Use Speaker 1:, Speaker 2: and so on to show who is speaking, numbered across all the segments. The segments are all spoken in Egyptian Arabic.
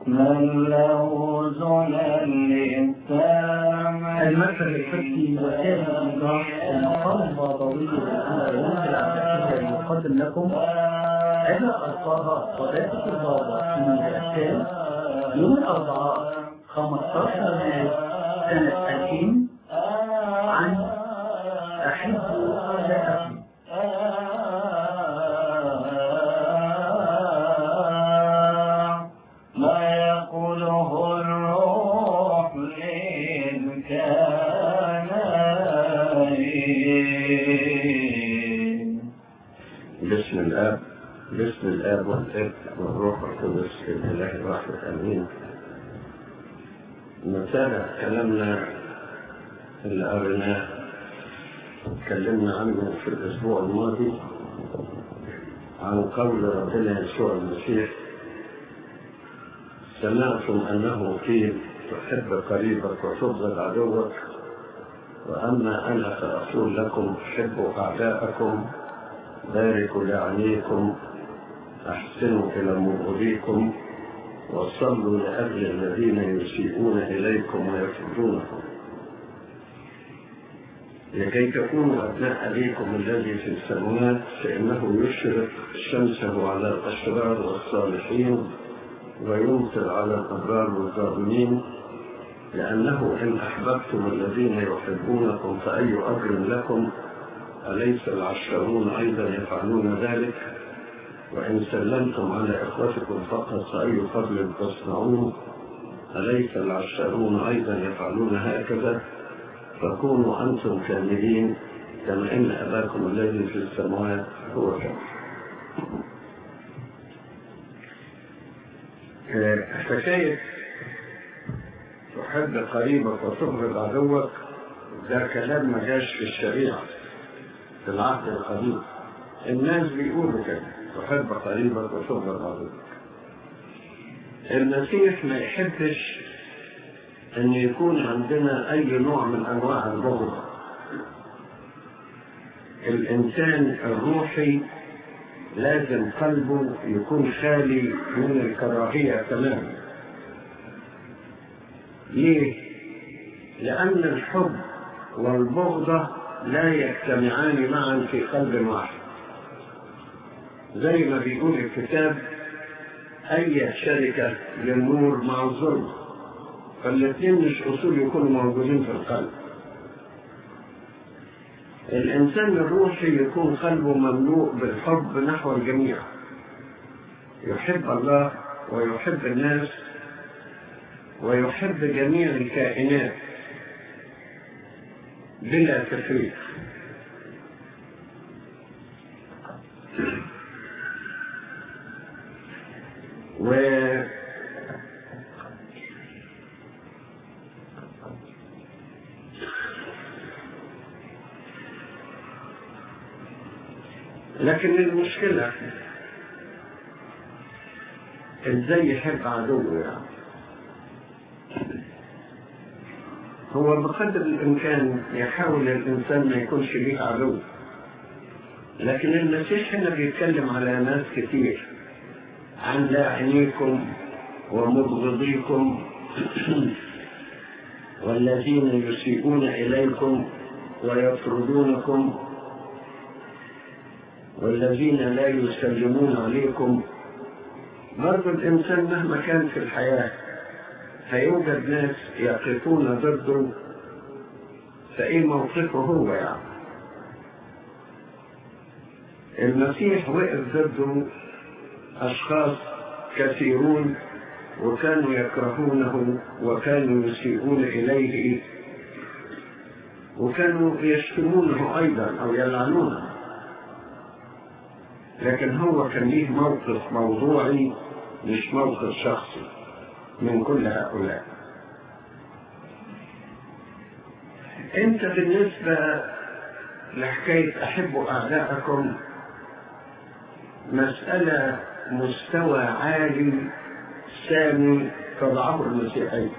Speaker 1: من له زلل التام
Speaker 2: المركز الفكري وسائل الإيضاح المقام الضوئي للأمر العباسية يقدم لكم إحدى ألقاها قداسة البابا في الأشكال يوم الأربعاء 15 مارس سنة 2000 عن أحب لا أحب
Speaker 1: ما يقوله الروح للكائن
Speaker 3: باسم الاب باسم الاب والابن والروح القدس الاله الواحد امين نتابع كلامنا اللي قريناه اتكلمنا عنه في الاسبوع الماضي عن قول ربنا يسوع المسيح سمعتم انه قيل تحب قريبك وتبغض عدوك واما انا فاقول لكم حبوا اعداءكم باركوا لعنيكم احسنوا الى مبغضيكم وصلوا لاجل الذين يسيئون اليكم ويفقدونكم لكي تكونوا ابناء ابيكم الذي في السماوات فانه يشرق شمسه على الاشرار والصالحين ويمطر على الابرار والظالمين لانه ان احببتم الذين يحبونكم فاي اجر لكم أليس العشرون أيضا يفعلون ذلك وإن سلمتم على إخوتكم فقط فأي فضل تصنعون أليس العشرون أيضا يفعلون هكذا فكونوا أنتم كاملين كما إن أباكم الذي في السماوات هو كامل حكاية تحب قريبك وتبغض عدوك ده كلام ما جاش في الشريعة في العهد القديم الناس بيقولوا كده تحب قريبك وتبغض عدوك المسيح ما يحبش ان يكون عندنا اي نوع من انواع البغض الانسان الروحي لازم قلبه يكون خالي من الكراهية تماما ليه؟ لأن الحب والبغضة لا يجتمعان معا في قلب واحد زي ما بيقول الكتاب أي شركة للنور مع الظلم فالاثنين مش أصول يكونوا موجودين في القلب الإنسان الروحي يكون قلبه مملوء بالحب نحو الجميع يحب الله ويحب الناس ويحب جميع الكائنات بلا تفريق و لكن المشكلة ازاي يحب عدوه يعني هو بقدر الامكان يحاول الانسان ما يكونش ليه عدو لكن المسيح هنا بيتكلم على ناس كتير عن لاعنيكم ومبغضيكم والذين يسيئون اليكم ويطردونكم والذين لا يسلمون عليكم برضو الانسان مهما كان في الحياه هيوجد ناس يقفون ضده فايه موقفه هو يعني المسيح وقف ضده اشخاص كثيرون وكانوا يكرهونه وكانوا يسيئون اليه وكانوا يشتمونه ايضا او يلعنونه لكن هو كان ليه موقف موضوعي مش موقف شخصي من كل هؤلاء انت بالنسبة لحكاية احبوا اعداءكم مسألة مستوى عالي سامي تضعه المسيحية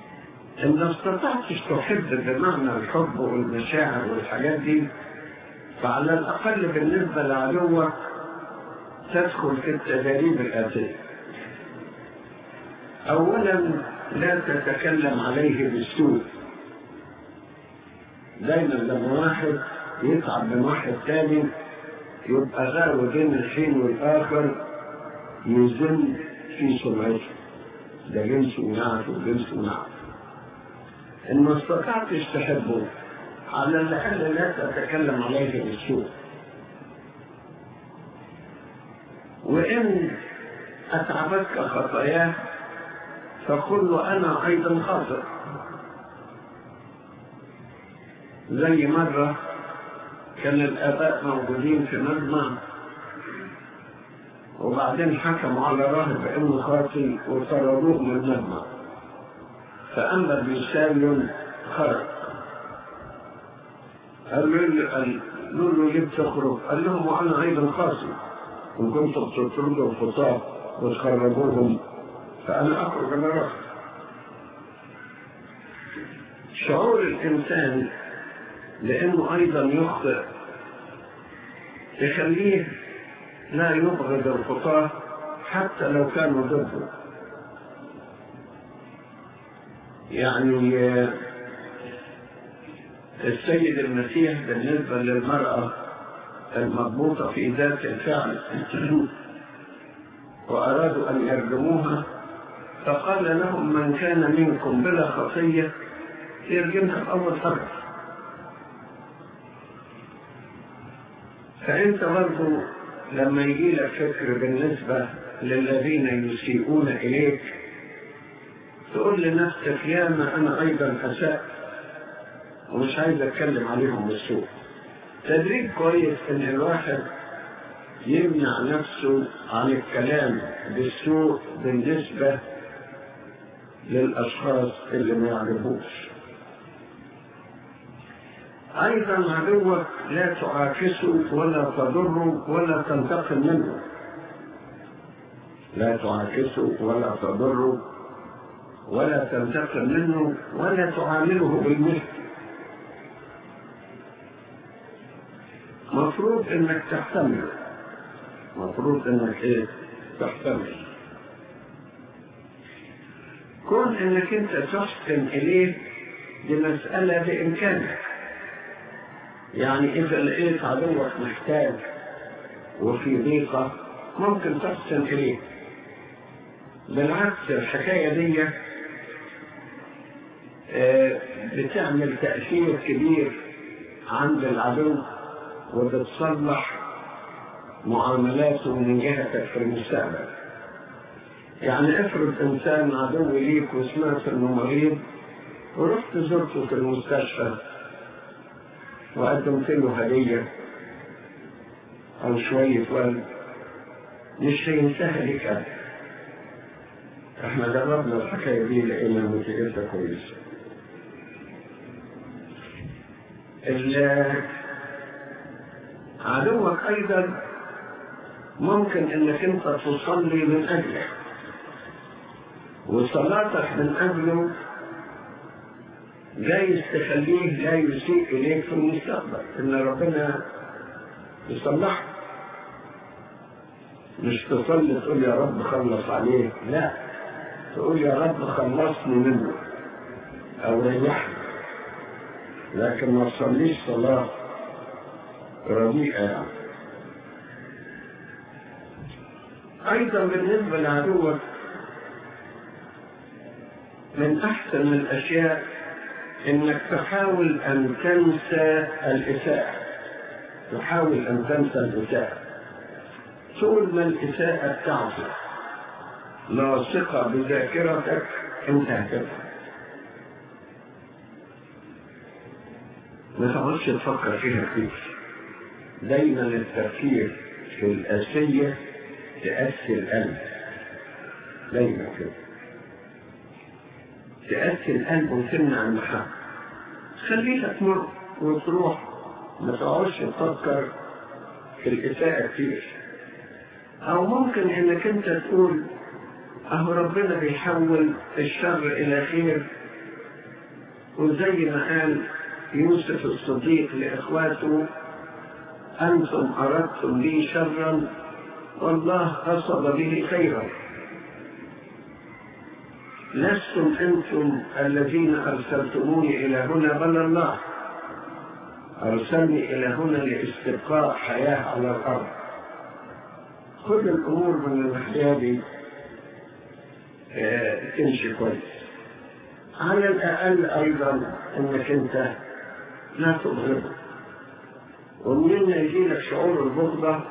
Speaker 3: ان ما استطعتش تحب بمعنى الحب والمشاعر والحاجات دي فعلى الأقل بالنسبة لعدوك تدخل في التدريب الآتية أولا لا تتكلم عليه بالسوء دايما لما واحد يتعب من واحد تاني يبقى غاوي بين الحين والآخر يزن في سمعته ده جنس ونعت وجنس ونعت إن ما استطعتش تحبه على الأقل لا تتكلم عليه بالسوء وإن أتعبتك خطاياه فقل له أنا أيضا خاطئ زي مرة كان الآباء موجودين في مجمع وبعدين حكموا على راهب بأنه خاطئ وطردوه من المجمع فأما بيساوي خرج قالوا له قالوا له ليه بتخرج؟ قال لهم وأنا أيضا خاطئ إن كنتم بتطردوا الخطاة وتخرجوهم فأنا أخرج أنا راهب شعور الإنسان لأنه أيضا يخطئ يخليه لا يبغض الخطاة حتى لو كانوا ضده يعني السيد المسيح بالنسبة للمرأة المضبوطة في ذات الفعل وأرادوا أن يرجموها فقال لهم من كان منكم بلا خطية يرجمها بأول حرف فأنت برضو لما يجي لك فكر بالنسبة للذين يسيئون إليك تقول لنفسك ياما أنا أيضا أساء ومش عايز أتكلم عليهم بالسوء تدريب كويس إن الواحد يمنع نفسه عن الكلام بالسوء بالنسبة للأشخاص اللي ما يعجبوش أيضا عدوك لا تعاكسه ولا تضره ولا تنتقم منه لا تعاكسه ولا تضره ولا تنتقم منه ولا تعامله بالمثل مفروض انك تحتمل مفروض انك ايه تحتمل كون انك انت تحسن اليه دي مسألة بامكانك يعني إذا لقيت عدوك محتاج وفي ضيقة ممكن تحسن إليه بالعكس الحكاية دي بتعمل تأثير كبير عند العدو وبتصلح معاملاته من جهتك في المستقبل يعني افرض انسان عدو ليك وسمعت انه مريض ورحت زرته في المستشفى وقدمت له هدية أو شوية ورد مش هينساها لك أبدا احنا جربنا الحكاية دي لقينا نتيجتها كويسة عدوك أيضا ممكن إنك أنت تصلي من أجله وصلاتك من أجله جايز تخليه لا يسيء إليك في المستقبل إن ربنا يصلحك مش تصلي تقول يا رب خلص عليه لا تقول يا رب خلصني منه أو ريحني لكن ما تصليش صلاة رديئة يعني أيضا بالنسبة لعدوك من أحسن الأشياء انك تحاول ان تنسى الاساءة تحاول ان تنسى الاساءة طول ما الاساءة بتاعتك لاصقة بذاكرتك انت هتفهم ما تقعدش تفكر فيها كتير دايما التفكير في الأسية تأسي القلب دايما كده تأسي القلب وتمنع المحبة خليها تمر وتروح ما تقعدش تفكر في الإساءة كتير أو ممكن إنك أنت تقول أهو ربنا بيحول الشر إلى خير وزي ما قال يوسف الصديق لإخواته أنتم أردتم لي شرا والله قصد به خيرا لستم أنتم الذين أرسلتموني إلى هنا بل الله أرسلني إلى هنا لاستبقاء حياة على الأرض خذ الأمور من الحياة دي آه، تمشي كويس على الأقل أيضا أنك أنت لا تبغضه ومنين يجي لك شعور البغضة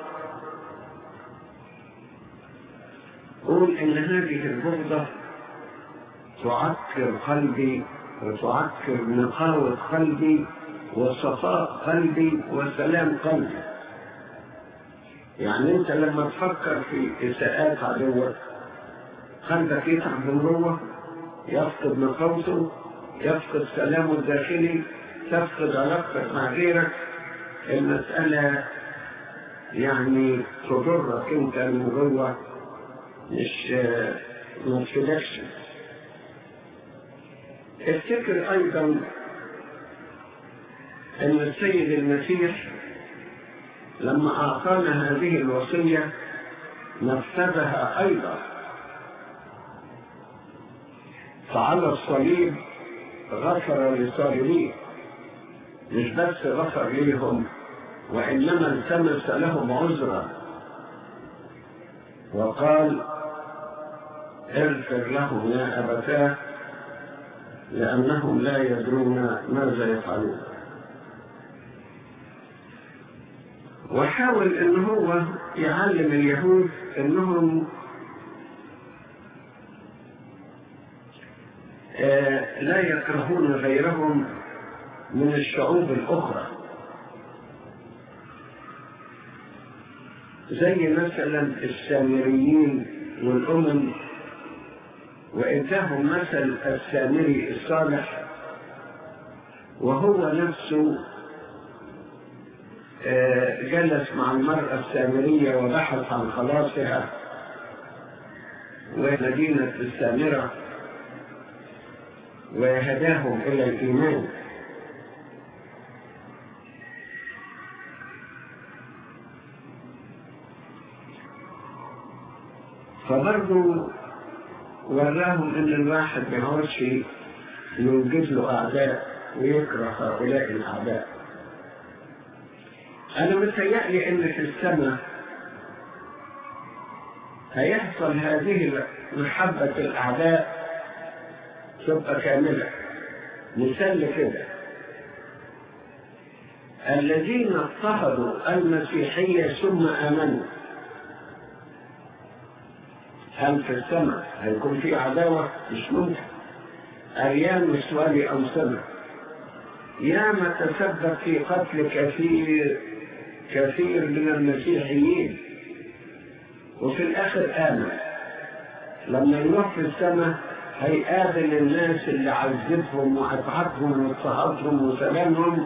Speaker 3: قول إن هذه البغضة تعكر قلبي وتعكر نقاوة قلبي وصفاء قلبي وسلام قلبي يعني انت لما تفكر في اساءات عدوك قلبك يتعب من جوه يفقد نقاوته يفقد سلامه الداخلي تفقد علاقتك مع غيرك المسألة يعني تضرك انت من جوه مش ما تفيدكش افتكر ايضا ان السيد المسيح لما اعطانا هذه الوصيه نفذها ايضا فعلى الصليب غفر لصالحين مش بس غفر ليهم وانما التمس لهم عذرا وقال اغفر لهم يا ابتاه لانهم لا يدرون ماذا يفعلون وحاول ان هو يعلم اليهود انهم آه، لا يكرهون غيرهم من الشعوب الاخرى زي مثلا السامريين والامم وإنتهوا مثل السامري الصالح وهو نفسه آه، جلس مع المرأة السامرية وبحث عن خلاصها ومدينة السامرة وهداهم إلى الإيمان فبرضه وراهم ان الواحد ما يقعدش يوجد له اعداء ويكره هؤلاء الاعداء انا متهيألي ان في السماء هيحصل هذه محبة الاعداء تبقى كاملة مثال كده الذين اضطهدوا المسيحية ثم آمنوا هل في السماء هيكون في عداوة؟ مش ممكن. أريان وسوالي أو سمع. ياما تسبب في قتل كثير كثير من المسيحيين وفي الآخر آمن. لما يروح في السماء هيقابل الناس اللي عذبهم وأتعبهم واضطهادهم وسلامهم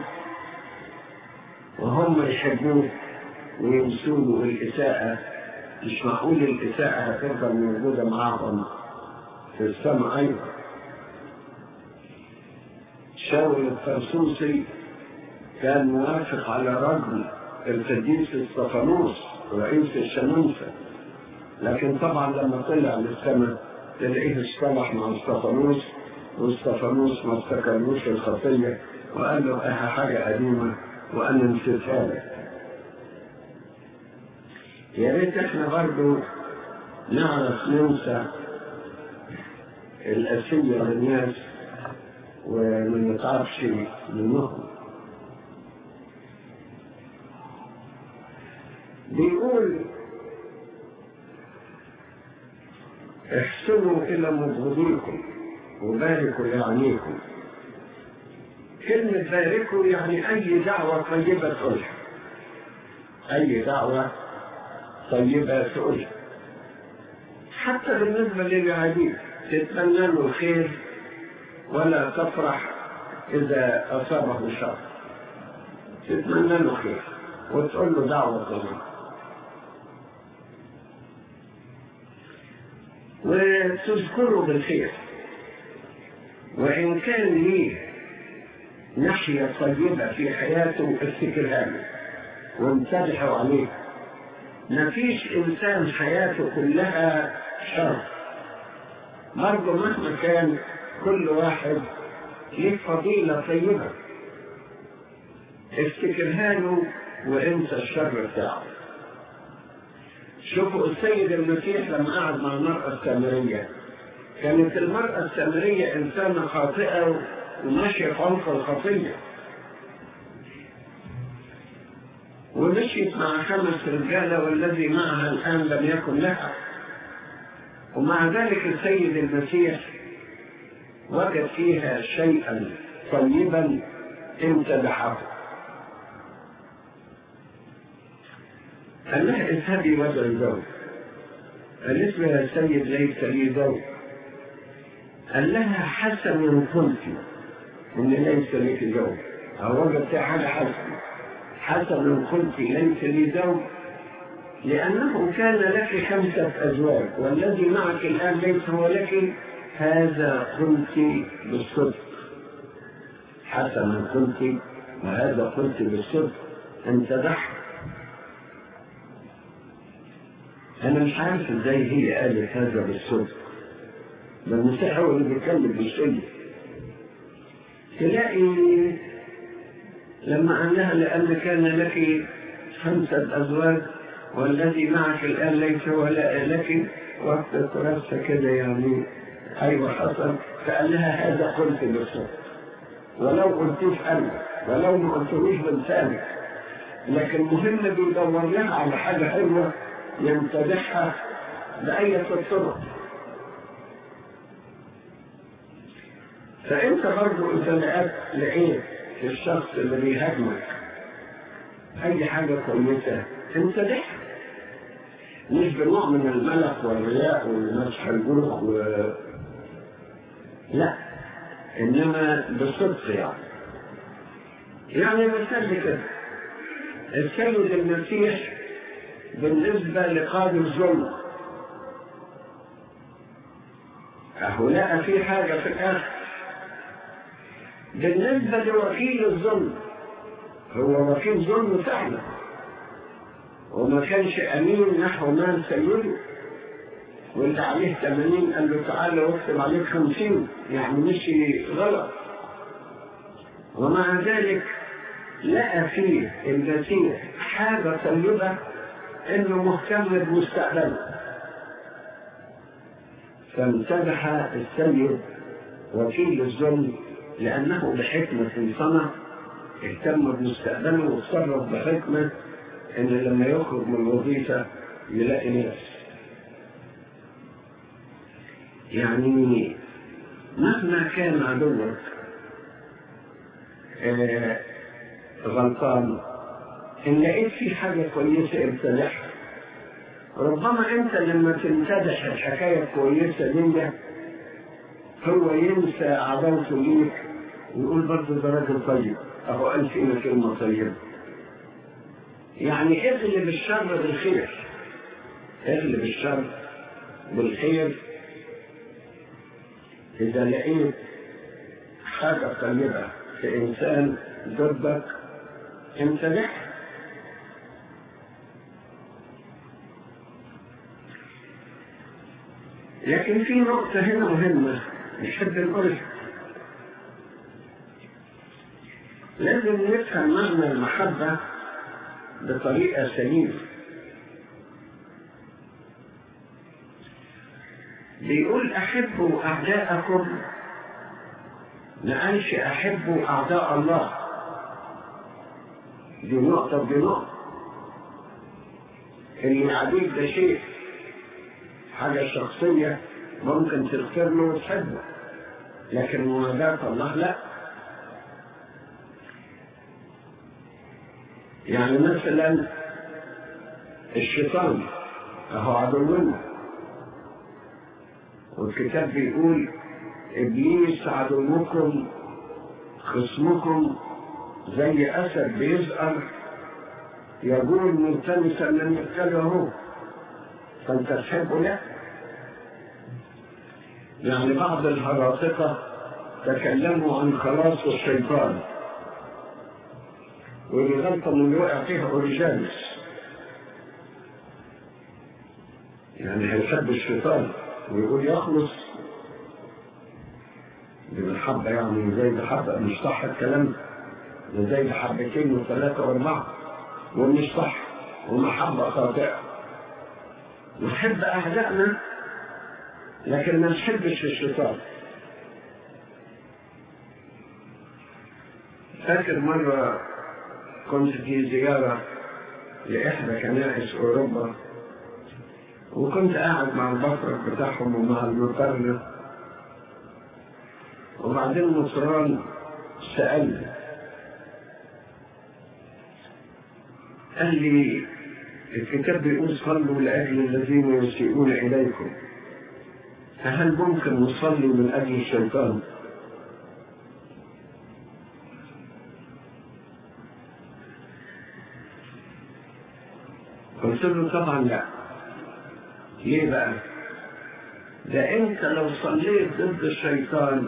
Speaker 3: وهم يحبوه وينسوا الإساءة مش معقول الإساءة هتفضل موجودة معاهم في السماء أيضا شاول الطرسوسي كان موافق على رجل القديس اسطفانوس رئيس الشمامسة لكن طبعا لما طلع للسماء تلاقيه اصطلح مع اسطفانوس واسطفانوس ما افتكرلوش الخطية وقال له اه حاجة قديمة وأنا نسيتها لك يا ريت احنا برضو نعرف ننسى الأسية للناس وما نتعرفش منهم بيقول احسنوا إلى مبغضيكم وباركوا لعنيكم كلمة باركوا يعني أي دعوة طيبة تقولها أي دعوة طيبة تقولها حتى بالنسبة للعبيد تتمنى له الخير ولا تفرح إذا أصابه شر تتمنى له خير وتقول له دعوة طيبة وتذكره بالخير وإن كان ليه ناحية طيبة في حياته افتكرها له وامتدحوا عليه مفيش إنسان حياته كلها شر برضه مهما كان كل واحد ليه فضيلة طيبة افتكرها له وانسى الشر بتاعه شوفوا السيد المسيح لما قعد مع المرأة السامرية كانت المرأة السامرية إنسانة خاطئة وماشية في عنق الخطية ومشيت مع خمس رجالة والذي معها الآن لم يكن لها ومع ذلك السيد المسيح وجد فيها شيئا طيبا امتدحه قال لها اذهبي وادعي زوج قالت له يا سيد ليس لي زوج قال لها حسن كنت ان ليس لك زوج او وجد فيها حاجه حسن حسن كنت ليس لي زوج لأنه كان لك خمسة أزواج والذي معك الآن ليس هو لك هذا قلت بالصدق حسنا قلت وهذا قلت بالصدق أنت ضحك أنا مش عارف إزاي هي قالت هذا بالصدق ده المسيح هو اللي بيتكلم بالصدق تلاقي لما قال لها لأن كان لك خمسة أزواج والذي معك الآن ليس هو لك وقت رأسها كده يعني أيوة حصل فقال لها هذا قلت بالصدق ولو قلتوش أنا ولو ما قلتوش بلسانك لكن مهم بيدور لها على حاجة حلوة يمتدحها بأية الطرق فأنت برضو إذا لقيت لقيت في الشخص اللي بيهاجمك أي حاجة كويسة امتدحها مش بنوع من الملك والرياء والمسح الجرح و... لا انما بالصدق يعني يعني مثال كده السيد المسيح بالنسبة لقاضي الظلم أهو لقى في حاجة في الآخر بالنسبة لوكيل الظلم هو وكيل ظلم فعلا وما كانش امين نحو مال سيده واللي عليه 80 قال له تعالى واكتب عليك 50 يعني مشي غلط ومع ذلك لقى فيه المسيح حاجه طيبه انه مهتم بمستقبله فامتدح السيد وكيل الظلم لانه بحكمه صنع اهتم بمستقبله وتصرف بحكمه ان لما يخرج من الوظيفة يلاقي ناس يعني مهما كان عدوك آه غلطان ان لقيت في حاجة كويسة امتدحها ربما انت لما تمتدح الحكاية الكويسة دي هو ينسى عداوته ليك ويقول برضه ده راجل طيب اهو قال فينا كلمة طيبة يعني اغلب الشر بالخير اغلب الشر بالخير إذا لقيت حاجة طيبة في إنسان ضدك امتدحها لكن في نقطة هنا مهمة نحب نقولها لازم نفهم معنى المحبة بطريقة سليمة بيقول أحبوا أعداءكم ما قالش أحبوا أعداء الله دي نقطة دي نقطة اللي يعاديك ده شيء حاجة شخصية ممكن تغفر له وتحبه لكن مناداة الله لا يعني مثلا الشيطان اهو عدونا والكتاب بيقول ابليس عدوكم خصمكم زي اسد بيزقر يقول ملتمسا من يقتله هو فانت تحبه لا يعني بعض الهراطقة تكلموا عن خلاص الشيطان ودي غلطة من اللي وقع فيها أوريجانس يعني هيحب الشيطان ويقول يخلص دي بالحبة يعني زي بحبة مش صح الكلام ده زي بحبتين وثلاثة وأربعة ومش صح ومحبة خاطئة نحب أعدائنا لكن ما نحبش الشيطان فاكر مرة كنت في زيارة لإحدى كنائس أوروبا وكنت قاعد مع البطرك بتاعهم ومع المقرر وبعدين نصران سألني قال لي الكتاب بيقول صلوا لأجل الذين يسيئون إليكم فهل ممكن نصلي من أجل الشيطان؟ قلت له طبعا لا ليه بقى؟ ده انت لو صليت ضد الشيطان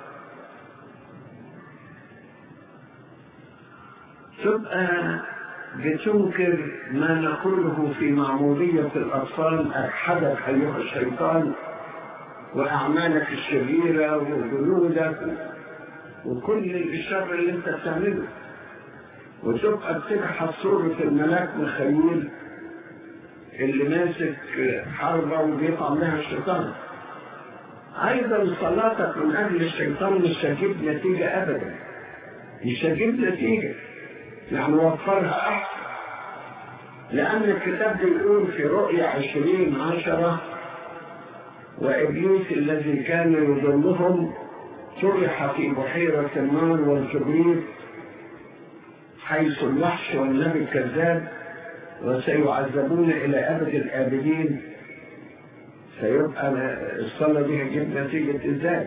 Speaker 3: تبقى بتنكر ما نقوله في معمودية الأطفال أجحدك أيها الشيطان وأعمالك الشريرة وجنودك وكل الشر اللي أنت بتعمله وتبقى بتبحث صورة الملاك مخيل اللي ماسك حربة وبيطعم لها الشيطان أيضا صلاتك من أجل الشيطان مش هتجيب نتيجة أبدا مش هتجيب نتيجة يعني وفرها أحسن لأن الكتاب بيقول في رؤيا عشرين عشرة وإبليس الذي كان يضلهم طرح في بحيرة النار والكبريت حيث الوحش والنبي الكذاب وسيعذبون إلى أبد الآبدين فيبقى الصلاة دي هتجيب نتيجة إزاي؟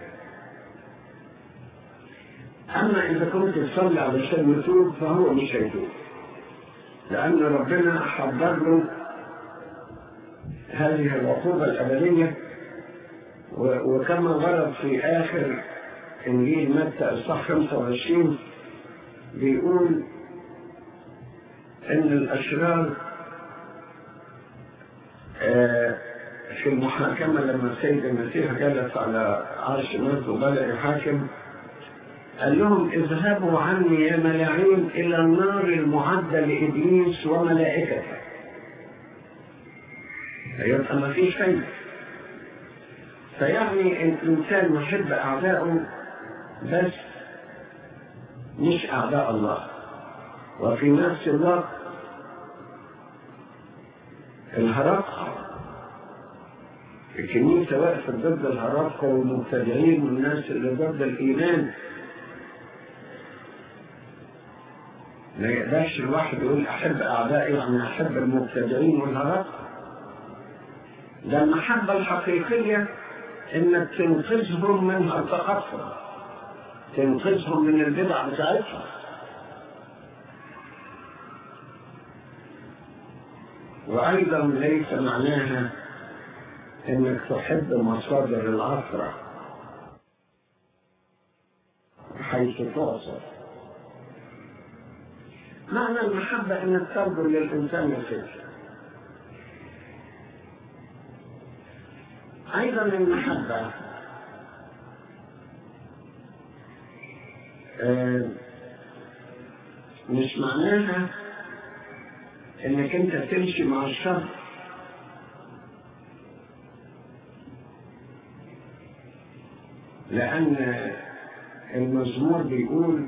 Speaker 3: أما إذا كنت تصلي علشان يتوب فهو مش هيتوب لأن ربنا حضر له هذه العقوبة الأبدية وكما ورد في آخر إنجيل متى إصحاح 25 بيقول إن الأشرار في المحاكمة لما السيد المسيح جلس على عرش الملك وبدأ يحاكم قال لهم اذهبوا عني يا ملاعين إلى النار المعدة لإبليس وملائكته فيبقى ما فيش فايدة فيعني الإنسان يحب أعدائه بس مش أعداء الله وفي نفس الوقت الهرطقة الكنيسة وقفت ضد الهرطقة والمبتدعين والناس اللي ضد الإيمان ما يقدرش الواحد يقول أحب أعدائي يعني أحب المبتدعين والهرطقة ده المحبة الحقيقية إنك تنقذهم من هرطقتهم تنقذهم من البدع بتاعتهم وأيضا ليس معناها إنك تحب مصادر العثرة حيث تعصر معنى المحبة إنك ترجو للإنسان الخير أيضا المحبة آه مش معناها انك انت تمشي مع الشر لان المزمور بيقول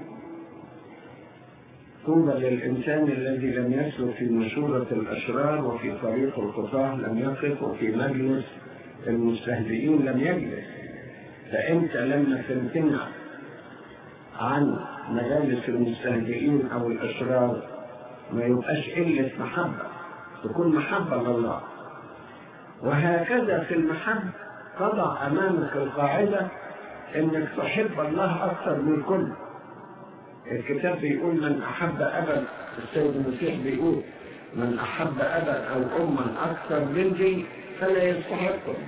Speaker 3: طوبى للانسان الذي لم يسلك في مشورة الاشرار وفي طريق الخطاه لم يقف وفي مجلس المستهزئين لم يجلس فانت لما تمتنع عن مجالس المستهزئين او الاشرار ما يبقاش قلة محبة تكون محبة لله وهكذا في المحبة تضع أمامك القاعدة إنك تحب الله أكثر من كل الكتاب بيقول من أحب أبا السيد المسيح بيقول من أحب أبا أو أما أكثر مني فلا يستحقني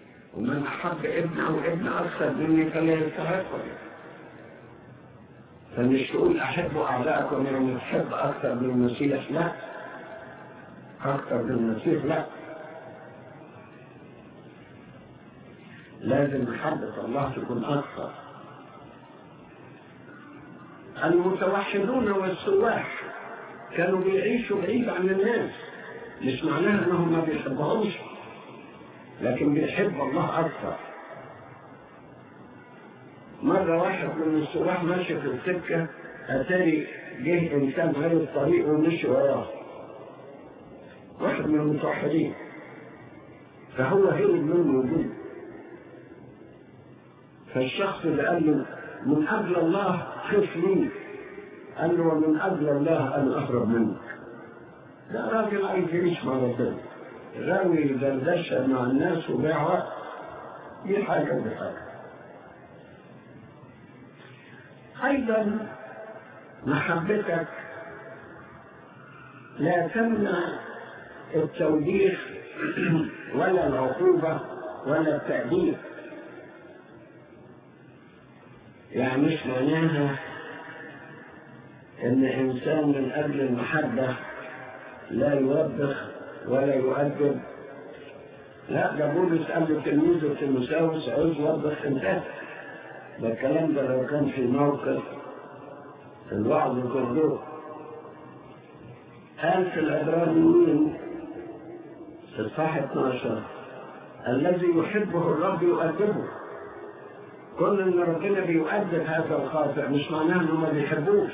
Speaker 3: ومن أحب ابن أو ابن أكثر مني فلا يستحقني فمش تقول أحبوا أعداءكم يعني تحب أكثر من المسيح لا أكثر من المسيح لا لازم محبة الله تكون أكثر المتوحدون والسواح كانوا بيعيشوا بعيد عن الناس مش معناها انهم ما بيحبهمش لكن بيحب الله اكثر مرة واحد من السواح ماشي في السكة أتاري جه إنسان غير الطريق ومشي وراه واحد من المتوحدين فهو هرب منه وجود فالشخص اللي قال له من أجل الله خف لي قال له ومن أجل الله أنا أهرب منك ده راجل عايز يعيش مع ربنا غاوي دردشة مع الناس وبيع وقت دي حاجة ودي حاجة أيضا محبتك لا تمنع التوبيخ ولا العقوبة ولا التأديب يعني مش معناها ان انسان من اجل المحبة لا يوبخ ولا يؤدب لا ده بولس قال لتلميذه تيموساوس عاوز يوبخ انت ده الكلام ده لو كان في موقف الوعظ كله قال في العبرانيين في الصح 12 الذي يحبه الرب يؤدبه كل ان ربنا بيؤدب هذا الخاطئ مش معناه انه ما بيحبوش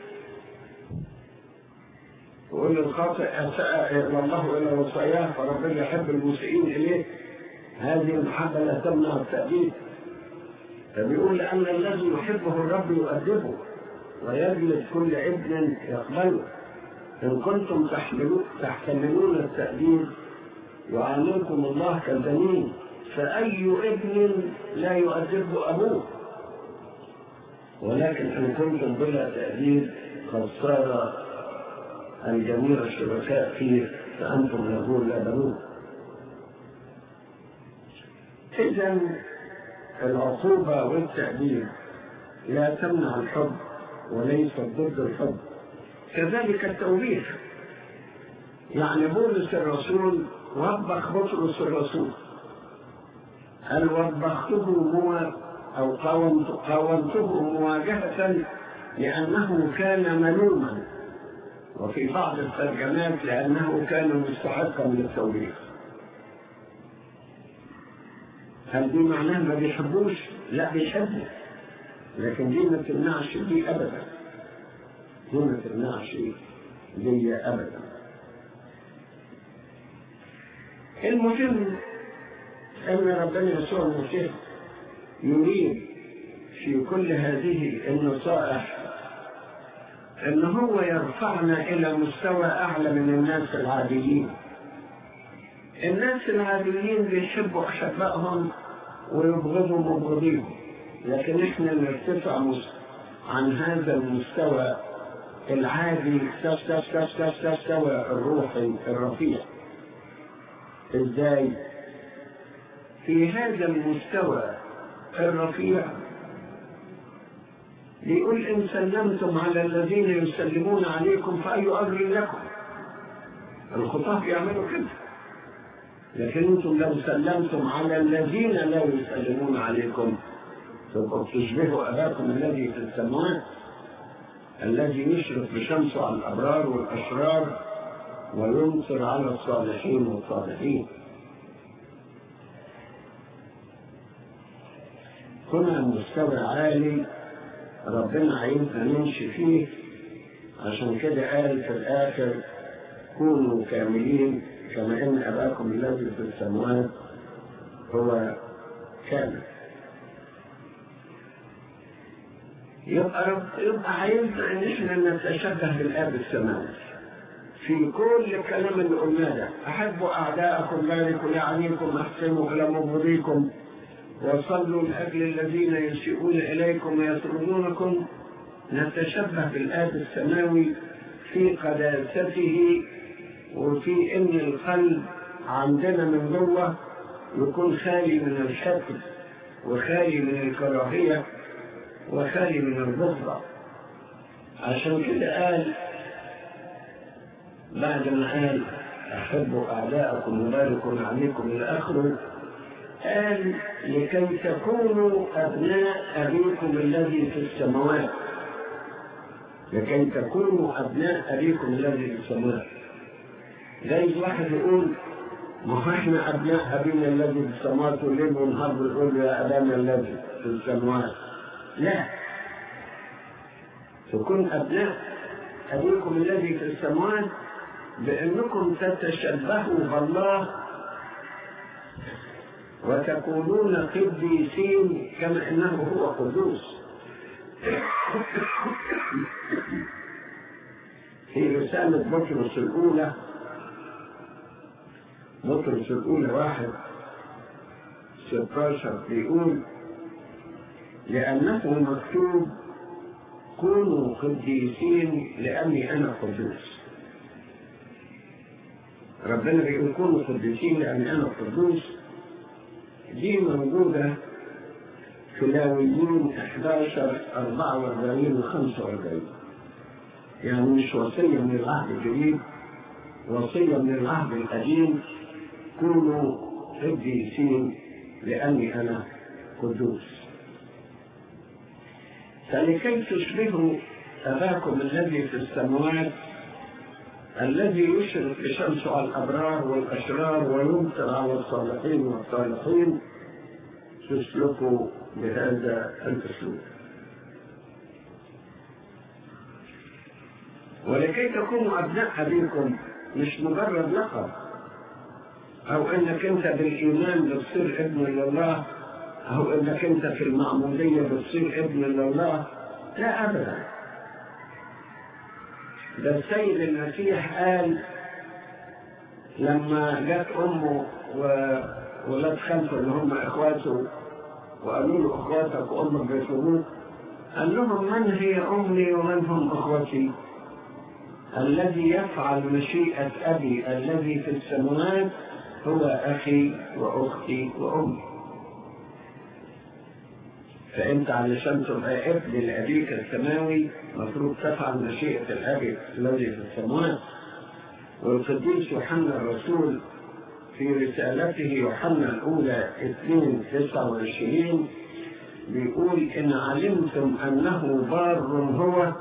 Speaker 3: يقول الخاطئ اساء الى الله والى وصاياه فربنا يحب المسيئين اليه هذه المحبه لا تمنع التأديب فبيقول لأن الذي يحبه الرب يؤدبه ويجلد كل ابن يقبله إن كنتم تحملون تحتملون التأديب يعاملكم الله كالبنين فأي ابن لا يؤدبه أبوه ولكن إن كنتم بلا تأديب قد صار الجميع شركاء فيه فأنتم له لا بنون إذا العقوبة والتأديب لا تمنع الحب وليست ضد الحب كذلك التوبيخ يعني بولس الرسول وبخ بطرس الرسول هل وبخته مو أو قاومت قاومته مواجهة لأنه كان ملوما وفي بعض الترجمات لأنه كان مستحقا للتوبيخ هل دي معناه ما بيحبوش؟ لا بيحبوا لكن دي ما تمنعش دي ابدا دي ما تمنعش دي ابدا المهم ان ربنا يسوع المسيح يريد في كل هذه النصائح ان هو يرفعنا الى مستوى اعلى من الناس العاديين الناس العاديين بيحبوا احبائهم ويبغضوا مبغضيهم لكن احنا نرتفع عن هذا المستوى العادي مستوى الروحي الرفيع ازاي في هذا المستوى الرفيع بيقول ان سلمتم على الذين يسلمون عليكم فاي اجر لكم الخطاة يعملوا كده لكن انتم لو سلمتم على الذين لا يسلمون عليكم سوف تشبهوا اباكم الذي في السماوات الذي يشرق بشمسه على الابرار والاشرار وينصر على الصالحين والصالحين كنا مستوى عالي ربنا عايزنا نمشي فيه عشان كده قال في الاخر كونوا كاملين كما ان اباكم الذي في السماوات هو كامل يبقى رب يبقى عايزنا ان احنا نتشبه بالاب السماوي في كل الكلام اللي قلناه ده احبوا اعداءكم باركوا لعنيكم احسنوا الى مبغضيكم وصلوا لاجل الذين يسيئون اليكم ويطردونكم نتشبه بالاب السماوي في قداسته وفي ان القلب عندنا من جوه يكون خالي من الحقد وخالي من الكراهيه وخالي من البغضه عشان كده قال بعد ما قال أحبوا أعداءكم وباركوا عليكم إلى آخره قال لكي تكونوا أبناء أبيكم الذي في السماوات لكي تكونوا أبناء أبيكم الذي في السماوات جايز واحد يقول ما هو احنا أبناء أبينا الذي في السماوات وليل ونهار بنقول يا أبانا الذي في السماوات لا تكون أبناء أبيكم الذي في السماوات بأنكم تتشبهوا بالله وتكونون قديسين كما انه هو قدوس في رسالة بطرس الأولى بطرس الأولى واحد 16 بيقول لأنه مكتوب كونوا قديسين لأني أنا قدوس ربنا بيقول كونوا قديسين لأني أنا قدوس دي موجودة في لاويين 11 44 و 45 يعني مش وصية من العهد الجديد وصية من العهد القديم كونوا قديسين لأني أنا قدوس فلكي تشبهوا أباكم الذي في السماوات الذي يشرق الشمس على الأبرار والأشرار ويمطر على الصالحين والصالحين تسلكوا بهذا الأسلوب ولكي تكونوا أبناء أبيكم مش مجرد لقب أو إنك أنت بالإيمان بتصير ابن لله أو إنك أنت في المعمودية بتصير ابن لله لا أبدا ده السيد المسيح قال لما جت امه وولاد خلفه اللي هم اخواته وقالوا له اخواتك وامك بيسلموك قال لهم من هي امي ومن هم اخوتي الذي يفعل مشيئة أبي الذي في السماوات هو أخي وأختي وأمي فأنت علشان تبقى ابن لأبيك السماوي مفروض تفعل مشيئة الأب الذي في السماوات والقديس يوحنا الرسول في رسالته يوحنا الأولى 2 29 بيقول إن علمتم أنه بار هو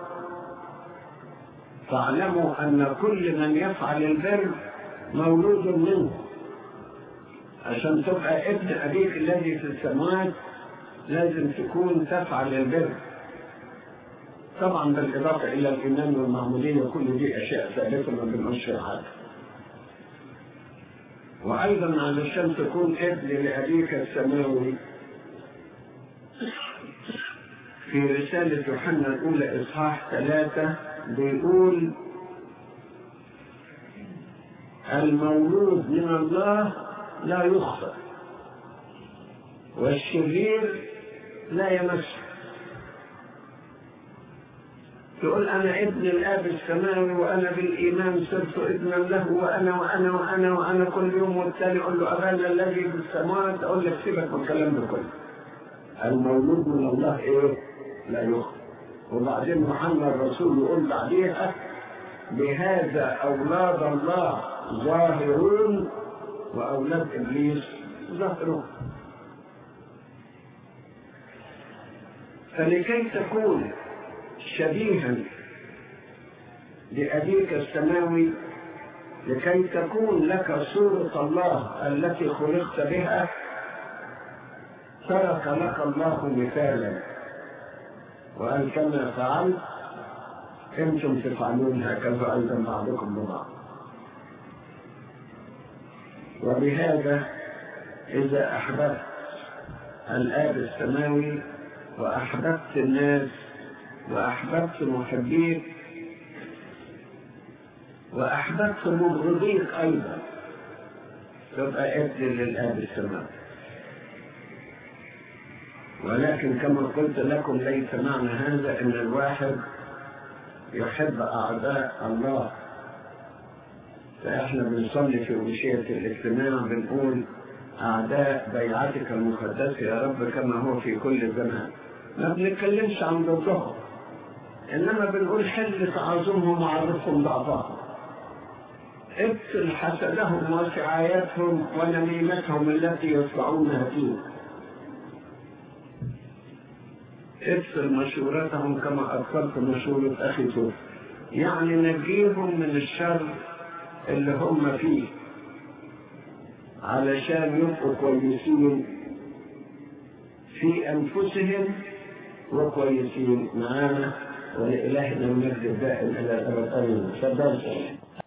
Speaker 3: فاعلموا أن كل من يفعل البر مولود منه عشان تبقى ابن أبيك الذي في السماوات لازم تكون تفعل البر طبعا بالإضافة إلى الإيمان والمعمودية كل دي أشياء ثابتة ما بنقولش حاجة وأيضا علشان تكون ابن لأبيك السماوي في رسالة يوحنا الأولى إصحاح ثلاثة بيقول المولود من الله لا يخطئ والشرير لا يمسه تقول أنا ابن الآب السماوي وأنا بالإيمان صرت ابنا له وأنا وأنا وأنا وأنا كل يوم والتالي أقول له أبانا الذي في السماوات أقول لك سيبك من الكلام ده كله المولود من الله إيه؟ لا يخطئ وبعدين محمد الرسول يقول بعديها بهذا أولاد الله ظاهرون وأولاد إبليس ظاهرون فلكي تكون شبيها لأبيك السماوي لكي تكون لك صورة الله التي خلقت بها ترك لك الله مثالا وأن كما فعلت أنتم تفعلون هكذا أيضا بعضكم ببعض وبهذا إذا أحببت الآب السماوي وأحببت الناس وأحببت محبيك وأحببت مبغضيك أيضا تبقى ابن للآب السماوي ولكن كما قلت لكم ليس معنى هذا ان الواحد يحب اعداء الله فاحنا بنصلي في وشية الاجتماع بنقول اعداء بيعتك المقدسة يا رب كما هو في كل زمان ما بنتكلمش عن ضدهم إنما بنقول حل تعاظمهم وعرفهم ضعفهم ابطل حسدهم وسعايتهم ونميمتهم التي يصنعونها فيه ابطل مشورتهم كما أبطلت مشورة أخي توفي يعني نجيهم من الشر اللي هم فيه علشان يبقوا كويسين في أنفسهم وكويسين معانا ولإلهنا المجد الدائم إلى الأبد آمين. تفضل